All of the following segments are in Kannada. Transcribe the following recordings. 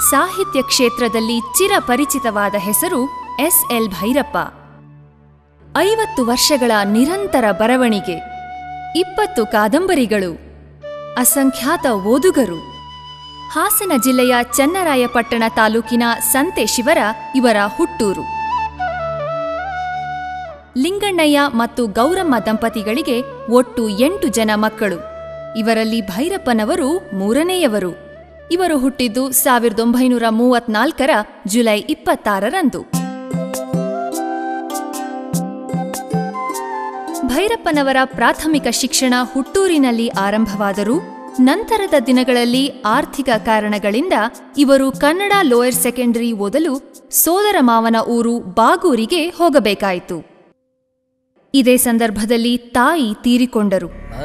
ಸಾಹಿತ್ಯ ಕ್ಷೇತ್ರದಲ್ಲಿ ಚಿರಪರಿಚಿತವಾದ ಹೆಸರು ಎಸ್ ಎಲ್ ಭೈರಪ್ಪ ಐವತ್ತು ವರ್ಷಗಳ ನಿರಂತರ ಬರವಣಿಗೆ ಇಪ್ಪತ್ತು ಕಾದಂಬರಿಗಳು ಅಸಂಖ್ಯಾತ ಓದುಗರು ಹಾಸನ ಜಿಲ್ಲೆಯ ಚನ್ನರಾಯಪಟ್ಟಣ ತಾಲೂಕಿನ ಸಂತೆ ಶಿವರ ಇವರ ಹುಟ್ಟೂರು ಲಿಂಗಣ್ಣಯ್ಯ ಮತ್ತು ಗೌರಮ್ಮ ದಂಪತಿಗಳಿಗೆ ಒಟ್ಟು ಎಂಟು ಜನ ಮಕ್ಕಳು ಇವರಲ್ಲಿ ಭೈರಪ್ಪನವರು ಮೂರನೆಯವರು ಇವರು ಹುಟ್ಟಿದ್ದು ಸಾವಿರದ ಒಂಬೈನೂರ ಮೂವತ್ನಾಲ್ಕರ ಜುಲೈ ಇಪ್ಪತ್ತಾರರಂದು ಭೈರಪ್ಪನವರ ಪ್ರಾಥಮಿಕ ಶಿಕ್ಷಣ ಹುಟ್ಟೂರಿನಲ್ಲಿ ಆರಂಭವಾದರೂ ನಂತರದ ದಿನಗಳಲ್ಲಿ ಆರ್ಥಿಕ ಕಾರಣಗಳಿಂದ ಇವರು ಕನ್ನಡ ಲೋಯರ್ ಸೆಕೆಂಡರಿ ಓದಲು ಸೋದರ ಮಾವನ ಊರು ಬಾಗೂರಿಗೆ ಹೋಗಬೇಕಾಯಿತು ಇದೇ ಸಂದರ್ಭದಲ್ಲಿ ತಾಯಿ ತೀರಿಕೊಂಡರು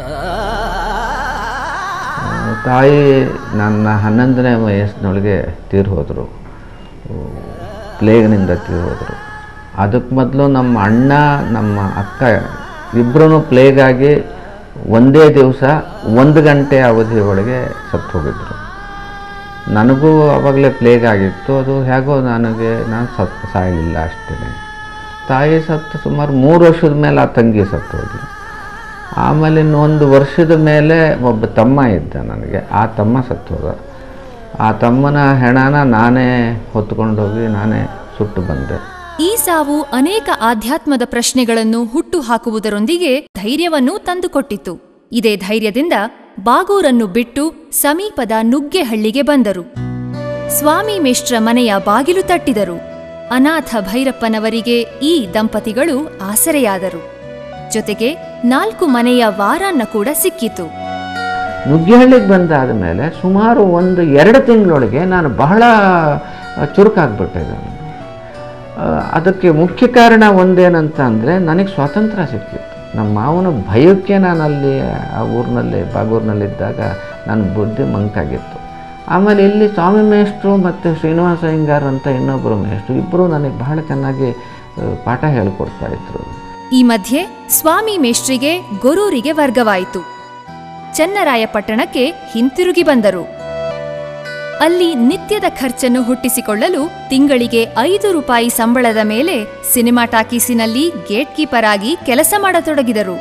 ತಾಯಿ ನನ್ನ ಹನ್ನೊಂದನೇ ವಯಸ್ಸಿನೊಳಗೆ ತೀರಿ ಹೋದರು ಪ್ಲೇಗ್ನಿಂದ ತೀರಿ ಹೋದರು ಅದಕ್ಕೆ ಮೊದಲು ನಮ್ಮ ಅಣ್ಣ ನಮ್ಮ ಅಕ್ಕ ಇಬ್ಬರೂ ಪ್ಲೇಗಾಗಿ ಒಂದೇ ದಿವಸ ಒಂದು ಗಂಟೆ ಅವಧಿ ಒಳಗೆ ಸತ್ತು ಹೋಗಿದ್ರು ನನಗೂ ಆವಾಗಲೇ ಪ್ಲೇಗ್ ಆಗಿತ್ತು ಅದು ಹೇಗೋ ನನಗೆ ನಾನು ಸತ್ತು ಸಾಯಲಿಲ್ಲ ಅಷ್ಟೇ ತಾಯಿ ಸತ್ತು ಸುಮಾರು ಮೂರು ವರ್ಷದ ಮೇಲೆ ಆ ತಂಗಿ ಸತ್ತು ಹೋದ್ಲು ಆಮೇಲೆ ಇನ್ನೊಂದು ವರ್ಷದ ಮೇಲೆ ಒಬ್ಬ ತಮ್ಮ ಇದ್ದ ನನಗೆ ಆ ತಮ್ಮ ಸತ್ತು ಹೋದ ಆ ತಮ್ಮನ ಹೆಣನ ನಾನೇ ಹೊತ್ಕೊಂಡೋಗಿ ನಾನೇ ಸುಟ್ಟು ಬಂದೆ ಈ ಸಾವು ಅನೇಕ ಆಧ್ಯಾತ್ಮದ ಪ್ರಶ್ನೆಗಳನ್ನು ಹುಟ್ಟು ಹಾಕುವುದರೊಂದಿಗೆ ಧೈರ್ಯವನ್ನೂ ತಂದುಕೊಟ್ಟಿತು ಇದೇ ಧೈರ್ಯದಿಂದ ಬಾಗೂರನ್ನು ಬಿಟ್ಟು ಸಮೀಪದ ನುಗ್ಗೆಹಳ್ಳಿಗೆ ಬಂದರು ಸ್ವಾಮಿ ಮೇಷ್ಟ್ರ ಮನೆಯ ಬಾಗಿಲು ತಟ್ಟಿದರು ಅನಾಥ ಭೈರಪ್ಪನವರಿಗೆ ಈ ದಂಪತಿಗಳು ಆಸರೆಯಾದರು ಜೊತೆಗೆ ನಾಲ್ಕು ಮನೆಯ ವಾರಾನ್ನ ಕೂಡ ಸಿಕ್ಕಿತು ನುಗ್ಗಿಹಳ್ಳಿಗೆ ಬಂದಾದ ಮೇಲೆ ಸುಮಾರು ಒಂದು ಎರಡು ತಿಂಗಳೊಳಗೆ ನಾನು ಬಹಳ ಚುರುಕಾಗ್ಬಿಟ್ಟೆ ನಾನು ಆ, ಅದಕ್ಕೆ ಮುಖ್ಯ ಕಾರಣ ಒಂದೇನಂತ ಅಂದರೆ ನನಗೆ ಸ್ವಾತಂತ್ರ್ಯ ಸಿಕ್ಕಿತ್ತು ನಮ್ಮ ಮಾವನ ಭಯಕ್ಕೆ ನಾನು ಅಲ್ಲಿ ಆ ಊರಿನಲ್ಲಿ ಬಾಗೂರಿನಲ್ಲಿದ್ದಾಗ ನನ್ನ ಬುದ್ಧಿ ಮಂಕಾಗಿತ್ತು ಆಮೇಲೆ ಇಲ್ಲಿ ಸ್ವಾಮಿ ಮೇಷ್ಟ್ರು ಮತ್ತು ಶ್ರೀನಿವಾಸ ಅಯ್ಯಂಗಾರ್ ಅಂತ ಇನ್ನೊಬ್ಬರು ಮೇಷ್ಟ್ರು ಇಬ್ಬರು ನನಗೆ ಬಹಳ ಚೆನ್ನಾಗಿ ಆ, ಪಾಠ ಹೇಳಿಕೊಡ್ತಾ ಇದ್ರು ಈ ಮಧ್ಯೆ ಸ್ವಾಮಿ ಮೇಷ್ಟ್ರಿಗೆ ಗೊರೂರಿಗೆ ವರ್ಗವಾಯಿತು ಚನ್ನರಾಯಪಟ್ಟಣಕ್ಕೆ ಹಿಂತಿರುಗಿ ಬಂದರು ಅಲ್ಲಿ ನಿತ್ಯದ ಖರ್ಚನ್ನು ಹುಟ್ಟಿಸಿಕೊಳ್ಳಲು ತಿಂಗಳಿಗೆ ಐದು ರೂಪಾಯಿ ಸಂಬಳದ ಮೇಲೆ ಸಿನಿಮಾ ಟಾಕೀಸಿನಲ್ಲಿ ಗೇಟ್ ಕೀಪರ್ ಆಗಿ ಕೆಲಸ ಮಾಡತೊಡಗಿದರು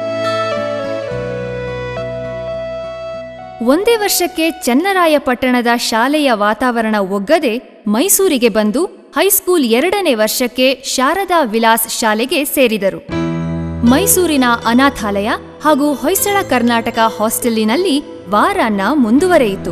ಒಂದೇ ವರ್ಷಕ್ಕೆ ಚನ್ನರಾಯಪಟ್ಟಣದ ಶಾಲೆಯ ವಾತಾವರಣ ಒಗ್ಗದೆ ಮೈಸೂರಿಗೆ ಬಂದು ಹೈಸ್ಕೂಲ್ ಎರಡನೇ ವರ್ಷಕ್ಕೆ ಶಾರದಾ ವಿಲಾಸ್ ಶಾಲೆಗೆ ಸೇರಿದರು ಮೈಸೂರಿನ ಅನಾಥಾಲಯ ಹಾಗೂ ಹೊಯ್ಸಳ ಕರ್ನಾಟಕ ಹಾಸ್ಟೆಲಿನಲ್ಲಿ ವಾರಾನ್ನ ಮುಂದುವರೆಯಿತು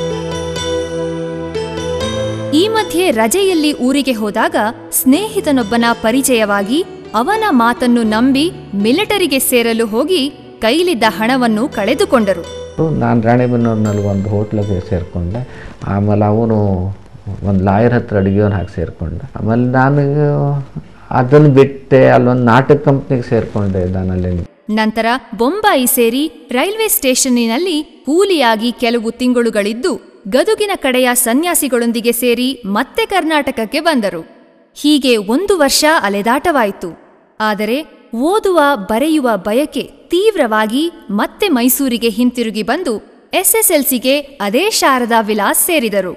ಈ ಮಧ್ಯೆ ರಜೆಯಲ್ಲಿ ಊರಿಗೆ ಹೋದಾಗ ಸ್ನೇಹಿತನೊಬ್ಬನ ಪರಿಚಯವಾಗಿ ಅವನ ಮಾತನ್ನು ನಂಬಿ ಮಿಲಿಟರಿಗೆ ಸೇರಲು ಹೋಗಿ ಕೈಲಿದ್ದ ಹಣವನ್ನು ಕಳೆದುಕೊಂಡರು ನಾನು ರಾಣೆಬೆನ್ನೂರಿನಲ್ಲಿ ಒಂದು ಹೋಟ್ಲಿಗೆ ಸೇರಿಕೊಂಡೆ ಆಮೇಲೆ ಅವನು ಒಂದು ಲಾಯರ್ ಹತ್ರ ಅಡುಗೆಯವನು ಹಾಕಿ ಸೇರಿಕೊಂಡೆ ಆಮೇಲೆ ನಾನು ಅದನ್ನು ಬಿಟ್ಟೆ ಅಲ್ಲೊಂದು ನಾಟಕ ಕಂಪ್ನಿಗೆ ಸೇರಿಕೊಂಡೆ ನಾನಲ್ಲಿ ನಂತರ ಬೊಂಬಾಯಿ ಸೇರಿ ರೈಲ್ವೆ ಸ್ಟೇಷನ್ನಿನಲ್ಲಿ ಕೂಲಿಯಾಗಿ ಕೆಲವು ತಿಂಗಳುಗಳಿದ್ದು ಗದುಗಿನ ಕಡೆಯ ಸನ್ಯಾಸಿಗಳೊಂದಿಗೆ ಸೇರಿ ಮತ್ತೆ ಕರ್ನಾಟಕಕ್ಕೆ ಬಂದರು ಹೀಗೆ ಒಂದು ವರ್ಷ ಅಲೆದಾಟವಾಯಿತು ಆದರೆ ಓದುವ ಬರೆಯುವ ಬಯಕೆ ತೀವ್ರವಾಗಿ ಮತ್ತೆ ಮೈಸೂರಿಗೆ ಹಿಂತಿರುಗಿ ಬಂದು ಎಸ್ಎಸ್ಎಲ್ಸಿಗೆ ಅದೇ ಶಾರದಾ ವಿಲಾಸ್ ಸೇರಿದರು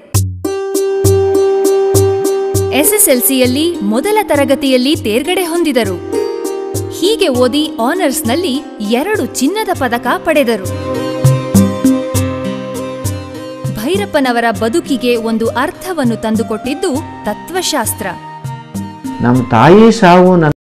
ಎಸ್ಎಸ್ಎಲ್ಸಿಯಲ್ಲಿ ಮೊದಲ ತರಗತಿಯಲ್ಲಿ ತೇರ್ಗಡೆ ಹೊಂದಿದರು ಹೀಗೆ ಓದಿ ಆನರ್ಸ್ನಲ್ಲಿ ಎರಡು ಚಿನ್ನದ ಪದಕ ಪಡೆದರು ಭೈರಪ್ಪನವರ ಬದುಕಿಗೆ ಒಂದು ಅರ್ಥವನ್ನು ತಂದುಕೊಟ್ಟಿದ್ದು ತತ್ವಶಾಸ್ತ್ರ ನಮ್ಮ ತಾಯಿ ಸಾವು ನನ್ನ